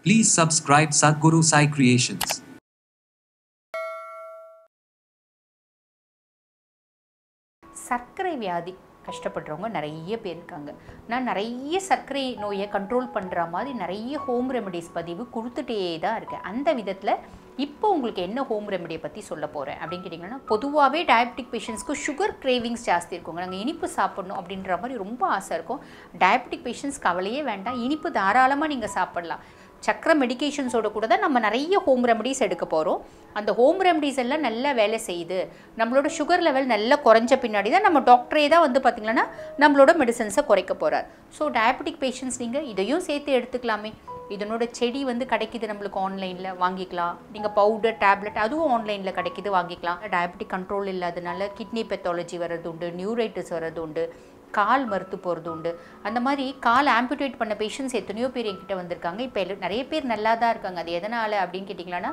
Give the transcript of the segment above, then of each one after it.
Please subscribe Sadhguru Sai Creations. சர்க்கரை வியாதி கஷ்டப்படுறவங்க நிறைய பேர் இருக்காங்க நான் நிறைய சர்க்கரை நோயை கண்ட்ரோல் பண்ணுற மாதிரி நிறைய ஹோம் ரெமெடிஸ் பதிவு கொடுத்துட்டே தான் இருக்கேன் அந்த விதத்தில் இப்போ உங்களுக்கு என்ன ஹோம் ரெமெடியை பற்றி சொல்ல போகிறேன் அப்படின்னு கேட்டிங்கன்னா பொதுவாகவே டயபெட்டிக் பேஷண்ட்ஸ்க்கு சுகர் கிரேவிங்ஸ் ஜாஸ்தி இருக்குங்க நாங்கள் இனிப்பு சாப்பிடணும் அப்படின்ற மாதிரி ரொம்ப ஆசை இருக்கும் டயபெட்டிக் பேஷண்ட்ஸ் கவலையே வேண்டாம் இனிப்பு தாராளமாக நீங்கள் சாப்பிடலாம் சக்கர மெடிகேஷன்ஸோட கூட தான் நம்ம நிறைய ஹோம் ரெமடிஸ் எடுக்க போகிறோம் அந்த ஹோம் ரெமடிஸ் எல்லாம் நல்லா வேலை செய்யுது நம்மளோட சுகர் லெவல் நல்லா குறைஞ்ச பின்னாடி தான் நம்ம டாக்டரே தான் வந்து பார்த்திங்கன்னா நம்மளோட மெடிசன்ஸை குறைக்க போகிறார் ஸோ டயபெட்டிக் பேஷண்ட்ஸ் நீங்கள் இதையும் சேர்த்து எடுத்துக்கலாமே இதனோட செடி வந்து கிடைக்குது நம்மளுக்கு ஆன்லைனில் வாங்கிக்கலாம் நீங்கள் பவுடர் டேப்லெட் அதுவும் ஆன்லைனில் கிடைக்குது வாங்கிக்கலாம் டயபெட்டிக் கண்ட்ரோல் இல்லாதனால கிட்னி பெத்தாலஜி வர்றது உண்டு நியூரைட்டிஸ் வர்றது உண்டு கால் மறுத்து போகிறது உண்டு அந்த மாதிரி கால் ஆம்புடேட் பண்ண பேஷண்ட்ஸ் எத்தனையோ பேர் என்கிட்ட வந்திருக்காங்க இப்போ எல்லா- நிறைய பேர் நல்லா தான் இருக்காங்க அது எதனால் அப்படின்னு கேட்டிங்களான்னா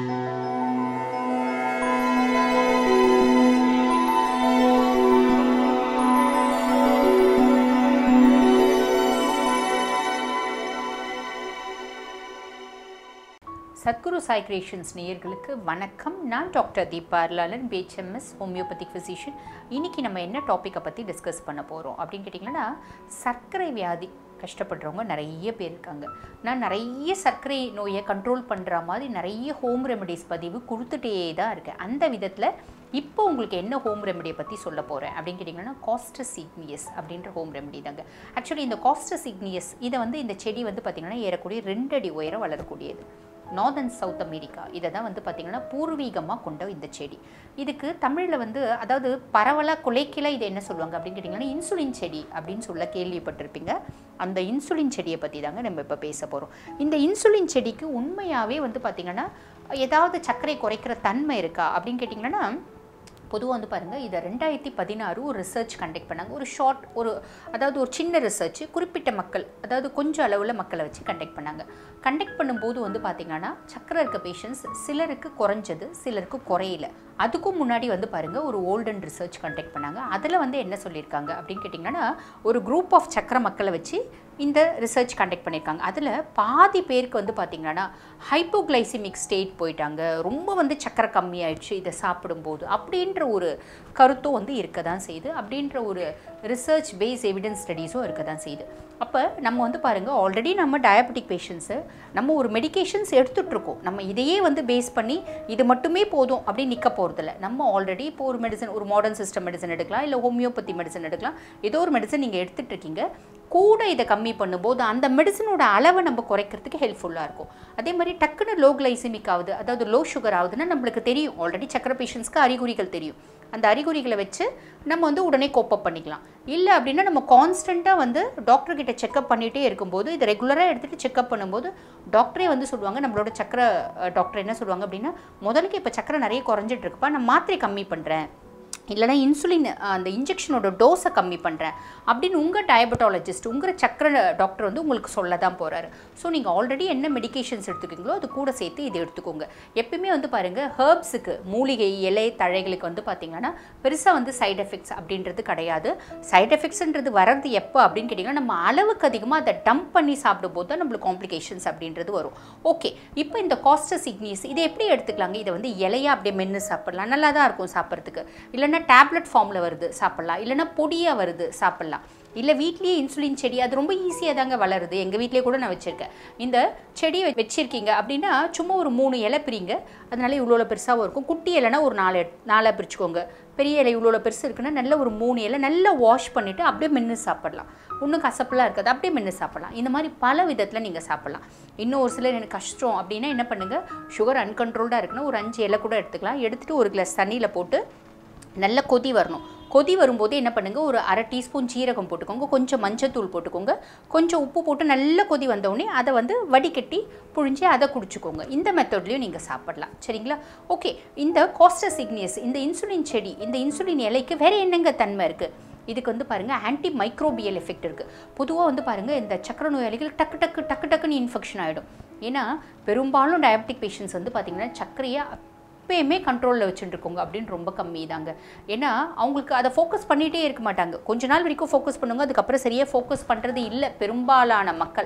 சத்குரு சாய் கிரியேஷன்ஸ் நேயர்களுக்கு வணக்கம் நான் doctor Deepa Lalan BHMS homeopathic physician இன்னைக்கு நம்ம என்ன டாப்பிக்கை பற்றி டிஸ்கஸ் பண்ண போகிறோம் அப்படின்னு கேட்டிங்கன்னா சர்க்கரை வியாதி கஷ்டப்படுறவங்க நிறைய பேர் இருக்காங்க நான் நிறைய சர்க்கரை நோயை கண்ட்ரோல் பண்ணுற மாதிரி நிறைய ஹோம் ரெமெடிஸ் பதிவு கொடுத்துட்டே தான் இருக்கேன் அந்த விதத்தில் இப்போ உங்களுக்கு என்ன ஹோம் ரெமெடியை பற்றி சொல்ல போகிறேன் அப்படின்னு கேட்டிங்கன்னா காஸ்டஸ் இக்னியஸ் அப்படின்ற ஹோம் ரெமெடி தாங்க ஆக்சுவலி இந்த காஸ்டஸ் இக்னியஸ் இதை வந்து இந்த செடி வந்து பார்த்திங்கன்னா ஏறக்கூடிய ரெண்டு அடி உயரம் வளரக்கூடியது நார்த் அண்ட் சவுத் அமெரிக்கா இதை தான் வந்து பார்த்திங்கன்னா பூர்வீகமாக கொண்ட இந்த செடி இதுக்கு தமிழில் வந்து அதாவது பரவலாக குலைக்கில இது என்ன சொல்லுவாங்க அப்படின்னு கேட்டிங்கன்னா இன்சுலின் செடி அப்படின்னு சொல்ல கேள்விப்பட்டிருப்பீங்க அந்த இன்சுலின் செடியை பற்றி தாங்க நம்ம இப்போ பேச போகிறோம் இந்த இன்சுலின் செடிக்கு உண்மையாகவே வந்து பார்த்திங்கன்னா ஏதாவது சர்க்கரை குறைக்கிற தன்மை இருக்கா அப்படின்னு கேட்டிங்கன்னா பொதுவாக வந்து பாருங்கள் இதை ரெண்டாயிரத்தி பதினாறு ஒரு ரிசர்ச் கண்டக்ட் பண்ணாங்க ஒரு ஷார்ட் ஒரு அதாவது ஒரு சின்ன ரிசர்ச் குறிப்பிட்ட மக்கள் அதாவது கொஞ்சம் அளவில் மக்களை வச்சு கண்டக்ட் பண்ணாங்க கண்டக்ட் பண்ணும்போது வந்து பார்த்திங்கன்னா சக்கரை இருக்க பேஷண்ட்ஸ் சிலருக்கு குறைஞ்சது சிலருக்கு குறையல அதுக்கும் முன்னாடி வந்து பாருங்கள் ஒரு ஓல்டன் ரிசர்ச் கண்டக்ட் பண்ணாங்க அதில் வந்து என்ன சொல்லியிருக்காங்க அப்படின்னு கேட்டிங்கன்னா ஒரு குரூப் ஆஃப் சக்கரை மக்களை வச்சு இந்த ரிசர்ச் கண்டக்ட் பண்ணியிருக்காங்க அதில் பாதி பேருக்கு வந்து பார்த்திங்கன்னா ஹைப்போகிளைசிமிக் ஸ்டேட் போயிட்டாங்க ரொம்ப வந்து சக்கரை கம்மியாயிடுச்சு இதை சாப்பிடும்போது அப்படின்ற ஒரு கருத்தும் வந்து இருக்க தான் செய்யுது அப்படின்ற ஒரு ரிசர்ச் பேஸ் எவிடன்ஸ் ஸ்டடீஸும் இருக்க தான் செய்யுது அப்போ நம்ம வந்து பாருங்கள் ஆல்ரெடி நம்ம டயபெட்டிக் பேஷண்ட்ஸு நம்ம ஒரு மெடிகேஷன்ஸ் எடுத்துட்ருக்கோம் நம்ம இதையே வந்து பேஸ் பண்ணி இது மட்டுமே போதும் அப்படின்னு நிற்க போகிறதில்ல நம்ம ஆல்ரெடி இப்போ ஒரு மெடிசன் ஒரு மாடர்ன் சிஸ்டம் மெடிசன் எடுக்கலாம் இல்லை ஹோமியோபதி மெடிசன் எடுக்கலாம் ஏதோ ஒரு மெடிசன் நீங்கள் எடுத்துட்டு இருக்கீங்க கூட இதை கம்மி பண்ணும்போது அந்த மெடிசனோட அளவை நம்ம குறைக்கிறதுக்கு ஹெல்ப்ஃபுல்லாக இருக்கும் அதே மாதிரி டக்குன்னு லோ கிளைசிமிக் ஆகுது அதாவது லோ சுகர் ஆகுதுன்னா நம்மளுக்கு தெரியும் ஆல்ரெடி சக்கரை பேஷண்ட்ஸ்க்கு அறிகுறிகள் தெரியும் அந்த அறிகுறிகளை வச்சு நம்ம வந்து உடனே கோப்பப் பண்ணிக்கலாம் இல்லை அப்படின்னா நம்ம கான்ஸ்டண்ட்டாக வந்து டாக்டர் கிட்ட செக்அப் பண்ணிகிட்டே இருக்கும்போது இதை ரெகுலராக எடுத்துகிட்டு செக்அப் பண்ணும்போது டாக்டரே வந்து சொல்லுவாங்க நம்மளோட சக்கரை டாக்டர் என்ன சொல்லுவாங்க அப்படின்னா முதலுக்கு இப்போ சக்கரை நிறைய குறைஞ்சிட்டு இருக்குப்பா நான் மாத்திரை கம்மி பண்ணுறேன் இல்லைனா இன்சுலின் அந்த இன்ஜெக்ஷனோட டோஸை கம்மி பண்ணுறேன் அப்படின்னு உங்கள் டயபட்டாலஜிஸ்ட் உங்கள் சக்கரை டாக்டர் வந்து உங்களுக்கு சொல்ல தான் போகிறாரு ஸோ நீங்கள் ஆல்ரெடி என்ன மெடிகேஷன்ஸ் எடுத்துக்கீங்களோ அது கூட சேர்த்து இது எடுத்துக்கோங்க எப்பயுமே வந்து பாருங்கள் ஹெர்ப்ஸுக்கு மூலிகை இலை தழைகளுக்கு வந்து பார்த்திங்கன்னா பெருசாக வந்து சைடு எஃபெக்ட்ஸ் அப்படின்றது கிடையாது சைடு எஃபெக்ட்ஸ்ன்றது வர்றது எப்போ அப்படின்னு கேட்டிங்கன்னா நம்ம அளவுக்கு அதிகமாக அதை டம்ப் பண்ணி சாப்பிடும்போது தான் நம்மளுக்கு காம்ப்ளிகேஷன்ஸ் அப்படின்றது வரும் ஓகே இப்போ இந்த காஸ்டஸ் இக்னிஸ் இதை எப்படி எடுத்துக்கலாங்க இதை வந்து இலையா அப்படியே மென்று சாப்பிடலாம் நல்லா தான் இருக்கும் சாப்பிட்றதுக்கு இல்லைன்னா டேப்லெட் ஃபார்மில் வருது சாப்பிட்லாம் இல்லைன்னா பொடியாக வருது சாப்பிட்லாம் இல்லை வீட்லேயே இன்சுலின் செடி அது ரொம்ப ஈஸியாக தாங்க வளருது எங்கள் வீட்லேயே கூட நான் வச்சுருக்கேன் இந்த செடியை வச்சுருக்கீங்க அப்படின்னா சும்மா ஒரு மூணு இலை பிரிங்க அதனால இவ்வளோ பெருசாகவும் இருக்கும் குட்டி இலைனா ஒரு நாலு எட்- நாலாக பிரிச்சுக்கோங்க பெரிய இலை இவ்வளோ பெருசு இருக்குன்னா நல்ல ஒரு மூணு இலை நல்லா வாஷ் பண்ணிவிட்டு அப்படியே மென்று சாப்பிடலாம் ஒன்றும் கசப்பெல்லாம் இருக்காது அப்படியே மென்று சாப்பிடலாம் இந்த மாதிரி பல விதத்தில் நீங்கள் சாப்பிடலாம் இன்னும் ஒரு சிலர் எனக்கு கஷ்டம் அப்படின்னா என்ன பண்ணுங்கள் சுகர் அன்கண்ட்ரோல்டாக இருக்குன்னா ஒரு அஞ்சு இலை கூட எடுத்துக்கலாம் எடுத்துகிட்டு ஒரு கிளாஸ் தண்ணியில் போட்டு நல்ல கொதி வரணும் கொதி வரும்போது என்ன பண்ணுங்கள் ஒரு அரை டீஸ்பூன் சீரகம் போட்டுக்கோங்க கொஞ்சம் மஞ்சத்தூள் போட்டுக்கோங்க கொஞ்சம் உப்பு போட்டு நல்ல கொதி வந்தோடனே அதை வந்து வடிகட்டி புழிஞ்சு அதை குடிச்சுக்கோங்க இந்த மெத்தட்லேயும் நீங்கள் சாப்பிடலாம் சரிங்களா ஓகே இந்த காஸ்டஸ் இக்னியஸ் இந்த இன்சுலின் செடி இந்த இன்சுலின் இலைக்கு வேறு என்னங்க தன்மை இருக்குது இதுக்கு வந்து பாருங்கள் ஆன்டி மைக்ரோபியல் எஃபெக்ட் இருக்குது பொதுவாக வந்து பாருங்கள் இந்த சக்கரை நோயாளிகள் டக்கு டக்கு டக்கு டக்குன்னு இன்ஃபெக்ஷன் ஆகிடும் ஏன்னா பெரும்பாலும் டயபெட்டிக் பேஷண்ட்ஸ் வந்து பார்த்திங்கன்னா சர்க்கரையை எப்பயுமே கண்ட்ரோலில் வச்சுட்டுருக்கோங்க அப்படின்னு ரொம்ப கம்மி தாங்க ஏன்னா அவங்களுக்கு அதை ஃபோக்கஸ் பண்ணிகிட்டே இருக்க மாட்டாங்க கொஞ்ச நாள் வரைக்கும் ஃபோக்கஸ் பண்ணுங்க அதுக்கப்புறம் சரியாக ஃபோக்கஸ் பண்ணுறது இல்லை பெரும்பாலான மக்கள்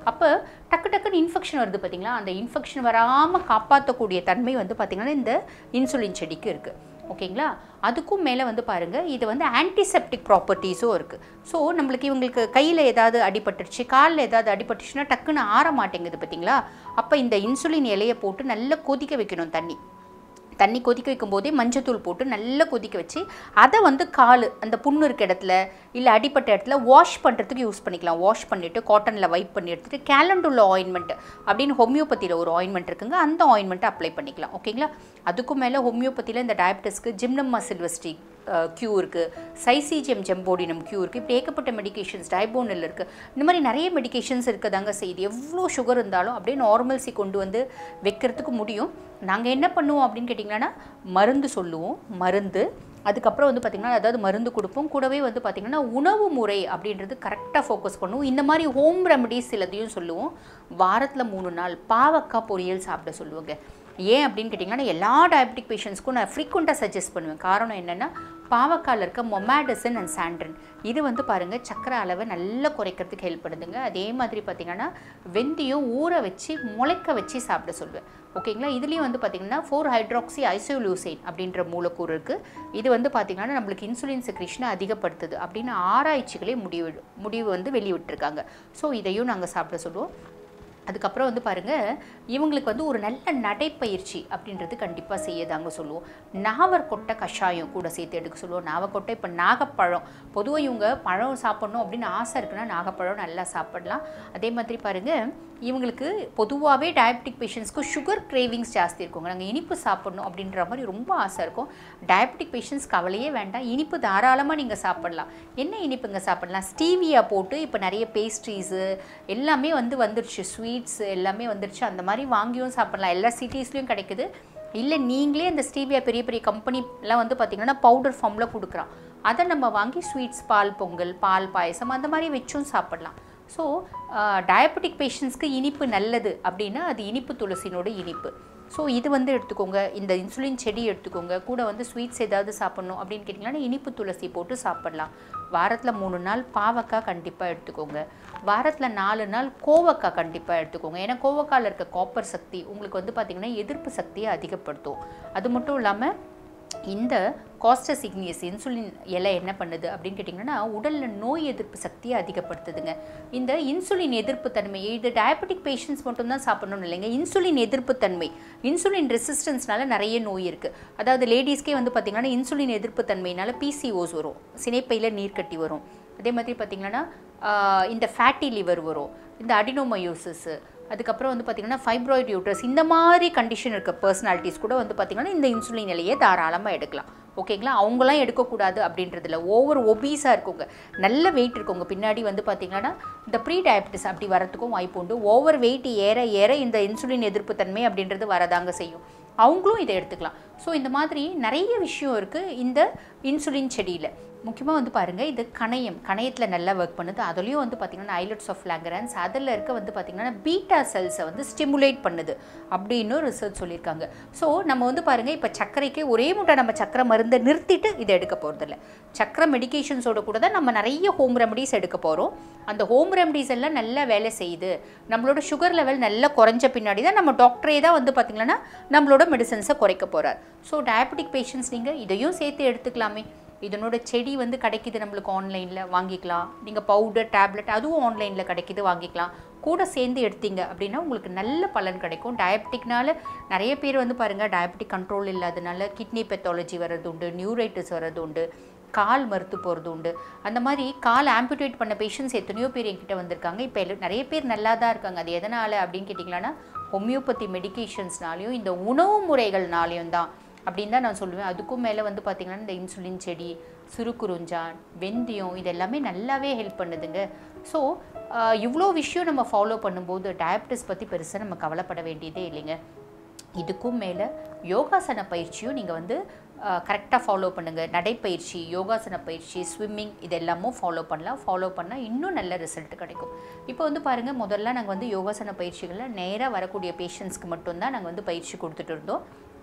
அப்போ டக்கு டக்குன்னு இன்ஃபெக்ஷன் வருது பார்த்தீங்களா அந்த இன்ஃபெக்ஷன் வராமல் காப்பாற்றக்கூடிய தன்மை வந்து பார்த்திங்கன்னா இந்த இன்சுலின் செடிக்கு இருக்குது ஓகேங்களா அதுக்கும் மேலே வந்து பாருங்கள் இது வந்து ஆன்டிசெப்டிக் ப்ராப்பர்ட்டிஸும் இருக்குது ஸோ நம்மளுக்கு இவங்களுக்கு கையில் ஏதாவது அடிபட்டுருச்சு காலில் ஏதாவது அடிபட்டுச்சுன்னா டக்குன்னு ஆற மாட்டேங்குது பார்த்தீங்களா அப்போ இந்த இன்சுலின் இலையை போட்டு நல்லா கொதிக்க வைக்கணும் தண்ணி தண்ணி கொதிக்க வைக்கும் போதே மஞ்சத்தூள் போட்டு நல்லா கொதிக்க வச்சு அதை வந்து கால் அந்த புண்ணு இருக்க இடத்துல இல்லை அடிப்பட்ட இடத்துல வாஷ் பண்ணுறதுக்கு யூஸ் பண்ணிக்கலாம் வாஷ் பண்ணிவிட்டு காட்டனில் வைப் பண்ணி எடுத்துகிட்டு கேலண்டுள்ள ஆயின்மெண்ட் அப்படின்னு ஹோமியோபதியில் ஒரு ஆயின்மெண்ட் இருக்குங்க அந்த ஆயின்மெண்ட்டை அப்ளை பண்ணிக்கலாம் ஓகேங்களா அதுக்கும் மேலே ஹோமியோபதியில் இந்த டயபிட்டிஸ்க்கு ஜிம்னம்மா சில்வஸ்டி க்யூ இருக்குது சைசிஜிஎம் ஜெம்போடினம் க்யூ இருக்குது இப்படி ஏகப்பட்ட மெடிகேஷன்ஸ் டைபோனில் இருக்குது இந்த மாதிரி நிறைய மெடிகேஷன்ஸ் இருக்கதாங்க செய்யுது எவ்வளோ சுகர் இருந்தாலும் அப்படியே நார்மல்சி கொண்டு வந்து வைக்கிறதுக்கு முடியும் நாங்கள் என்ன பண்ணுவோம் அப்படின்னு கேட்டிங்கன்னா மருந்து சொல்லுவோம் மருந்து அதுக்கப்புறம் வந்து பார்த்திங்கன்னா அதாவது மருந்து கொடுப்போம் கூடவே வந்து பார்த்திங்கன்னா உணவு முறை அப்படின்றது கரெக்டாக ஃபோக்கஸ் பண்ணுவோம் இந்த மாதிரி ஹோம் ரெமடிஸ் சிலதையும் சொல்லுவோம் வாரத்தில் மூணு நாள் பாவக்காய் பொரியல் சாப்பிட சொல்லுவோங்க ஏன் அப்படின்னு கேட்டிங்கன்னா எல்லா டயபெட்டிக் பேஷண்ட்ஸ்க்கும் நான் ஃப்ரீக்வெண்ட்டாக சஜஸ்ட் பண்ணுவேன் காரணம் என்னென்னா பாவக்காயில் இருக்க மொமாடசன் அண்ட் சாண்ட்ரன் இது வந்து பாருங்கள் சக்கரை அளவை நல்லா குறைக்கிறதுக்கு ஹெல்ப் பண்ணுதுங்க அதே மாதிரி பார்த்திங்கன்னா வெந்தயம் ஊற வச்சு முளைக்க வச்சு சாப்பிட சொல்லுவேன் ஓகேங்களா இதுலேயும் வந்து பார்த்திங்கன்னா ஃபோர் ஹைட்ராக்சி ஐசோலூசைன் அப்படின்ற மூலக்கூறு இருக்குது இது வந்து பார்த்திங்கன்னா நம்மளுக்கு இன்சுலின் செக்ரேஷனை அதிகப்படுத்துது அப்படின்னு ஆராய்ச்சிகளே முடிவு முடிவு வந்து வெளியிட்டிருக்காங்க ஸோ இதையும் நாங்கள் சாப்பிட சொல்லுவோம் அதுக்கப்புறம் வந்து பாருங்கள் இவங்களுக்கு வந்து ஒரு நல்ல நடைப்பயிற்சி அப்படின்றது கண்டிப்பாக செய்யதாங்க சொல்லுவோம் நாவற்கொட்டை கஷாயம் கூட சேர்த்து எடுக்க சொல்லுவோம் நாவற்கொட்டை இப்போ நாகப்பழம் பொதுவாக இவங்க பழம் சாப்பிட்ணும் அப்படின்னு ஆசை இருக்குன்னா நாகப்பழம் நல்லா சாப்பிடலாம் அதே மாதிரி பாருங்கள் இவங்களுக்கு பொதுவாகவே டயபெட்டிக் பேஷண்ட்ஸ்க்கு சுகர் கிரேவிங்ஸ் ஜாஸ்தி இருக்குங்க நாங்கள் இனிப்பு சாப்பிடணும் அப்படின்ற மாதிரி ரொம்ப ஆசை இருக்கும் டயபெட்டிக் பேஷண்ட்ஸ் கவலையே வேண்டாம் இனிப்பு தாராளமாக நீங்கள் சாப்பிடலாம் என்ன இனிப்புங்க சாப்பிடலாம் ஸ்டீவியா போட்டு இப்போ நிறைய பேஸ்ட்ரீஸு எல்லாமே வந்து வந்துருச்சு ஸ்வீட்ஸ் எல்லாமே வந்துருச்சு அந்த மாதிரி வாங்கியும் சாப்பிடலாம் எல்லா சிட்டிஸ்லேயும் கிடைக்குது இல்லை நீங்களே அந்த ஸ்டீவியா பெரிய பெரிய கம்பெனிலாம் வந்து பார்த்திங்கன்னா பவுடர் ஃபார்மில் கொடுக்குறான் அதை நம்ம வாங்கி ஸ்வீட்ஸ் பால் பொங்கல் பால் பாயசம் அந்த மாதிரி வச்சும் சாப்பிடலாம் ஸோ டயபெட்டிக் பேஷண்ட்ஸ்க்கு இனிப்பு நல்லது அப்படின்னா அது இனிப்பு துளசினோட இனிப்பு ஸோ இது வந்து எடுத்துக்கோங்க இந்த இன்சுலின் செடி எடுத்துக்கோங்க கூட வந்து ஸ்வீட்ஸ் ஏதாவது சாப்பிட்ணும் அப்படின்னு கேட்டிங்கன்னா இனிப்பு துளசி போட்டு சாப்பிடலாம் வாரத்தில் மூணு நாள் பாவக்காய் கண்டிப்பாக எடுத்துக்கோங்க வாரத்தில் நாலு நாள் கோவக்காய் கண்டிப்பாக எடுத்துக்கோங்க ஏன்னா கோவக்காயில் இருக்க காப்பர் சக்தி உங்களுக்கு வந்து பார்த்திங்கன்னா எதிர்ப்பு சக்தியை அதிகப்படுத்தும் அது மட்டும் இல்லாமல் இந்த காஸ்டஸ் இக்னியஸ் இன்சுலின் இலை என்ன பண்ணுது அப்படின்னு கேட்டிங்கன்னா உடலில் நோய் எதிர்ப்பு சக்தியை அதிகப்படுத்துதுங்க இந்த இன்சுலின் எதிர்ப்பு தன்மை இது டயபெட்டிக் பேஷண்ட்ஸ் மட்டும்தான் சாப்பிடணும்னு இல்லைங்க இன்சுலின் எதிர்ப்பு தன்மை இன்சுலின் ரெசிஸ்டன்ஸ்னால நிறைய நோய் இருக்குது அதாவது லேடிஸ்க்கே வந்து பார்த்திங்கன்னா இன்சுலின் எதிர்ப்பு தன்மையினால பிசிஓஸ் வரும் சினைப்பையில் நீர்க்கட்டி வரும் அதே மாதிரி பார்த்திங்கன்னா இந்த ஃபேட்டி லிவர் வரும் இந்த அடினோமயோசிஸு அதுக்கப்புறம் வந்து பார்த்திங்கன்னா ஃபைப்ராய்டு யூட்ரஸ் இந்த மாதிரி கண்டிஷன் இருக்க பர்சனாலிட்டிஸ் கூட வந்து பார்த்திங்கன்னா இந்த இன்சுலின் நிலையை தாராளமாக எடுக்கலாம் ஓகேங்களா அவங்களாம் எடுக்கக்கூடாது அப்படின்றதில்ல ஓவர் ஒபீஸாக இருக்கவங்க நல்ல வெயிட் இருக்கவங்க பின்னாடி வந்து பார்த்திங்கன்னா இந்த ப்ரீ டயபிட்டிஸ் அப்படி வரத்துக்கும் வாய்ப்பு உண்டு ஓவர் வெயிட் ஏற ஏற இந்த இன்சுலின் எதிர்ப்பு தன்மை அப்படின்றது வரதாங்க செய்யும் அவங்களும் இதை எடுத்துக்கலாம் ஸோ இந்த மாதிரி நிறைய விஷயம் இருக்குது இந்த இன்சுலின் செடியில் முக்கியமாக வந்து பாருங்கள் இது கணையம் கணையத்தில் நல்லா ஒர்க் பண்ணுது அதுலேயும் வந்து பார்த்திங்கன்னா ஐலட்ஸ் ஆஃப் லேங்கரன்ஸ் அதில் இருக்க வந்து பார்த்திங்கன்னா பீட்டா செல்ஸை வந்து ஸ்டிமுலேட் பண்ணுது அப்படின்னு ரிசர்ச் சொல்லியிருக்காங்க ஸோ நம்ம வந்து பாருங்கள் இப்போ சர்க்கரைக்கு ஒரே முட்டை நம்ம சக்கரை மருந்தை நிறுத்திட்டு இதை எடுக்க போகிறதில்ல சக்கரை மெடிகேஷன்ஸோட கூட தான் நம்ம நிறைய ஹோம் ரெமடிஸ் எடுக்க போகிறோம் அந்த ஹோம் ரெமடிஸ் எல்லாம் நல்லா வேலை செய்யுது நம்மளோட சுகர் லெவல் நல்லா குறைஞ்ச பின்னாடி தான் நம்ம டாக்டரே தான் வந்து பார்த்திங்கன்னா நம்மளோட மெடிசன்ஸை குறைக்க போகிறார் ஸோ டயபெட்டிக் பேஷண்ட்ஸ் நீங்கள் இதையும் சேர்த்து எடுத்துக்கலாமே இதனோட செடி வந்து கிடைக்கிது நம்மளுக்கு ஆன்லைனில் வாங்கிக்கலாம் நீங்கள் பவுடர் டேப்லெட் அதுவும் ஆன்லைனில் கிடைக்கிது வாங்கிக்கலாம் கூட சேர்ந்து எடுத்தீங்க அப்படின்னா உங்களுக்கு நல்ல பலன் கிடைக்கும் டயபெட்டிக்னால நிறைய பேர் வந்து பாருங்கள் டயபெட்டிக் கண்ட்ரோல் இல்லாதனால கிட்னி பெத்தாலஜி வர்றது உண்டு நியூரைட்டிஸ் வர்றது உண்டு கால் மறுத்து போகிறது உண்டு அந்த மாதிரி கால் ஆம்புடேட் பண்ண பேஷண்ட்ஸ் எத்தனையோ பேர் என்கிட்ட வந்திருக்காங்க இப்போ எல்லா- நிறைய பேர் நல்லா தான் இருக்காங்க அது எதனால் அப்படின்னு கேட்டிங்கன்னா ஹோமியோபதி மெடிகேஷன்ஸ்னாலையும் இந்த உணவு முறைகள்னாலையும் தான் அப்படின்னு தான் நான் சொல்லுவேன் அதுக்கும் மேலே வந்து பார்த்திங்கன்னா இந்த இன்சுலின் செடி சுருக்குருஞ்சான் வெந்தயம் இது எல்லாமே நல்லாவே ஹெல்ப் பண்ணுதுங்க ஸோ இவ்வளோ விஷயம் நம்ம ஃபாலோ பண்ணும்போது டயபிட்டிஸ் பற்றி பெருசாக நம்ம கவலைப்பட வேண்டியதே இல்லைங்க இதுக்கும் மேலே யோகாசன பயிற்சியும் நீங்கள் வந்து கரெக்டாக ஃபாலோ பண்ணுங்கள் நடைப்பயிற்சி யோகாசன பயிற்சி ஸ்விம்மிங் இது எல்லாமும் ஃபாலோ பண்ணலாம் ஃபாலோ பண்ணால் இன்னும் நல்ல ரிசல்ட் கிடைக்கும் இப்போ வந்து பாருங்கள் முதல்ல நாங்கள் வந்து யோகாசன பயிற்சிகளில் நேராக வரக்கூடிய பேஷண்ட்ஸ்க்கு மட்டும்தான் நாங்கள் வந்து பயிற்சி கொடுத்துட்டு இருந்தோம்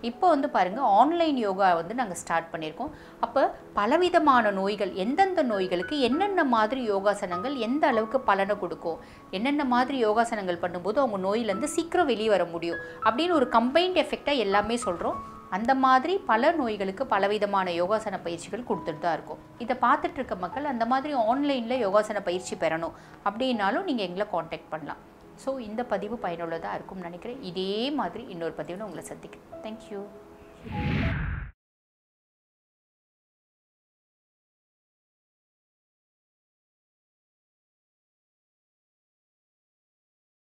இப்போ வந்து பாருங்கள் ஆன்லைன் யோகா வந்து நாங்கள் ஸ்டார்ட் பண்ணியிருக்கோம் அப்போ பலவிதமான நோய்கள் எந்தெந்த நோய்களுக்கு என்னென்ன மாதிரி யோகாசனங்கள் எந்த அளவுக்கு பலனை கொடுக்கும் என்னென்ன மாதிரி யோகாசனங்கள் பண்ணும்போது அவங்க நோயிலேருந்து சீக்கிரம் வெளியே வர முடியும் அப்படின்னு ஒரு கம்பைன்ட் எஃபெக்டாக எல்லாமே சொல்கிறோம் அந்த மாதிரி பல நோய்களுக்கு பலவிதமான யோகாசன பயிற்சிகள் கொடுத்துட்டு தான் இருக்கும் இதை பார்த்துட்டு இருக்க மக்கள் அந்த மாதிரி ஆன்லைனில் யோகாசன பயிற்சி பெறணும் அப்படின்னாலும் நீங்கள் எங்களை காண்டாக்ட் பண்ணலாம் ஸோ இந்த பதிவு பயனுள்ளதாக இருக்கும்னு நினைக்கிறேன் இதே மாதிரி இன்னொரு பதிவில் உங்களை சந்திக்கிறேன் தேங்க்யூ